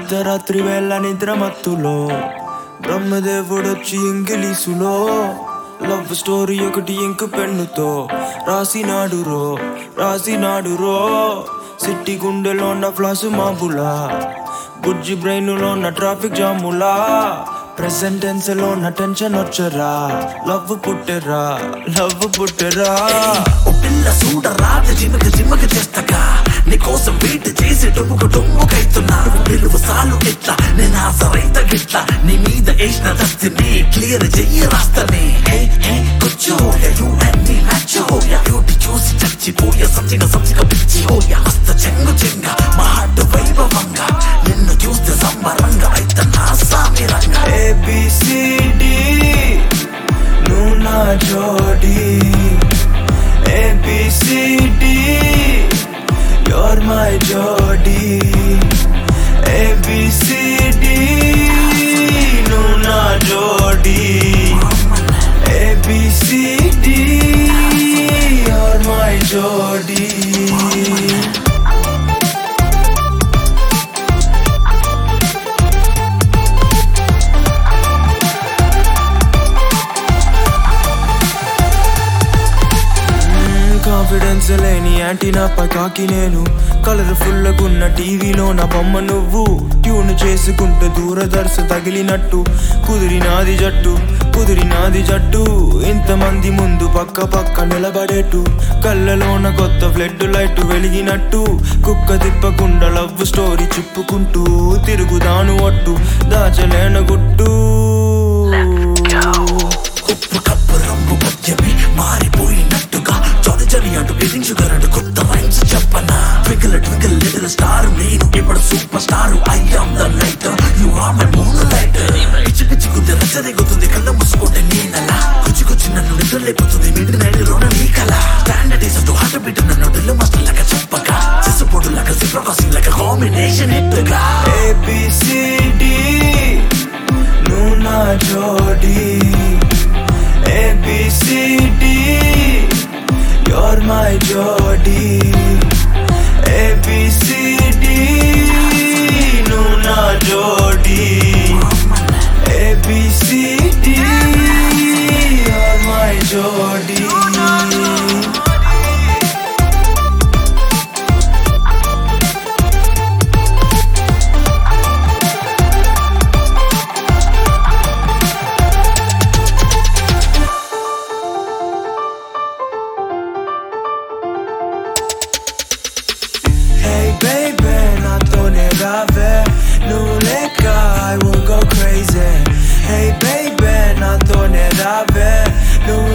అర్ధరాత్రి వేళ నిద్ర మత్తులో బ్రహ్మదేవుడొచ్చి ఇంగిలీసులో లవ్ స్టోరీ ఒకటి ఇంకు పెన్నుతో రాసినాడు రో రాసినాడు రో సిట్టి గుండెలో ఉన్న ఫ్లాసు మాబులా బుజ్జి బ్రెయిన్ లో ఉన్న ట్రాఫిక్ జాములా ప్రెసెంట్ టెన్స్ లో ఉన్న టెన్షన్ వచ్చరా లవ్ పుట్టరా లవ్ పుట్టరా ఓ పిల్ల చూడరాదు జిమక జిమక చేస్తగా నీ కోసం వెయిట్ చేసి డొమ్ముకు డొమ్ముకైతున్నా పిలువు సాలు ఇట్లా నేను ఆసరైత గిట్లా నీ మీద వేసిన దస్తిని క్లియర్ చెయ్యి రాస్తని హే హే కూర్చోయ యూ అండ్ మీ మ్యాచ్ హోయ బ్యూటీ చూసి చచ్చిపోయ సంచిక సంచిక పిచ్చి హోయ హస్త చెంగు చెంగ మా హార్ట్ వైభవంగా నిన్ను చూస్తే సంబరంగా అయితే నా సామిరంగా ఏబిసిడి నువ్వు నా జోడి ఏబిసిడి యోర్ మై జోడి ఏబిసిడి నువ్వు నా జోడి ఏబిసిడి యోర్ మై జోడి కాన్ఫిడెన్స్ లేని యాంటీనా పకాకి నేను కలర్ఫుల్ గున్న టీవీలో నా బొమ్మ నువ్వు ట్యూన్ చేసుకుంటూ దూరదర్శ తగిలినట్టు కుదిరినాది జట్టు కుదిరినాది జట్టు ఇంతమంది ముందు పక్క పక్క నిలబడేట్టు కళ్ళలోన కొత్త ఫ్లడ్ లైట్ వెలిగినట్టు కుక్క తిప్పకుండా లవ్ స్టోరీ చెప్పుకుంటూ తిరుగుదాను ఒట్టు దాచలేన గుట్టు ఉప్పు కప్పు రంగు పద్యమి మారిపోయినట్టుగా చొని చని అటు ఎదించుగలడు కొత్త రైన్స్ చెప్పనా ట్వింకిల్ ట్వింకిల్ లిటిల్ స్టార్ నేను ఇప్పుడు super star I am the light you are my moon light పిచ్చి పిచ్చి గుద్ది రచ్చరేగుతుంది కళ్ళ మూసుకుంటే నేనలా కుచి కుచి నన్ను నిద్రలేపుతుంది మిడ్ నైట్ లోన నీ కల standard is to heart beat నన్ను డ్రిల్ మాస్టర్ లాగా చెప్పగా చిసపోటు లాగా సిప్రకాసింగ్ లాగా కాంబినేషన్ ఎట్టుగా ABCD నువ్వు నా జోడి ABCD you're my జోడి ABCD నువ్వు నా జోడి ABCD you're my జోడి Hey baby, నాతోనే రావే నువ్వు లేక I will go crazy Hey baby, నాతోనే రావే నువ్వు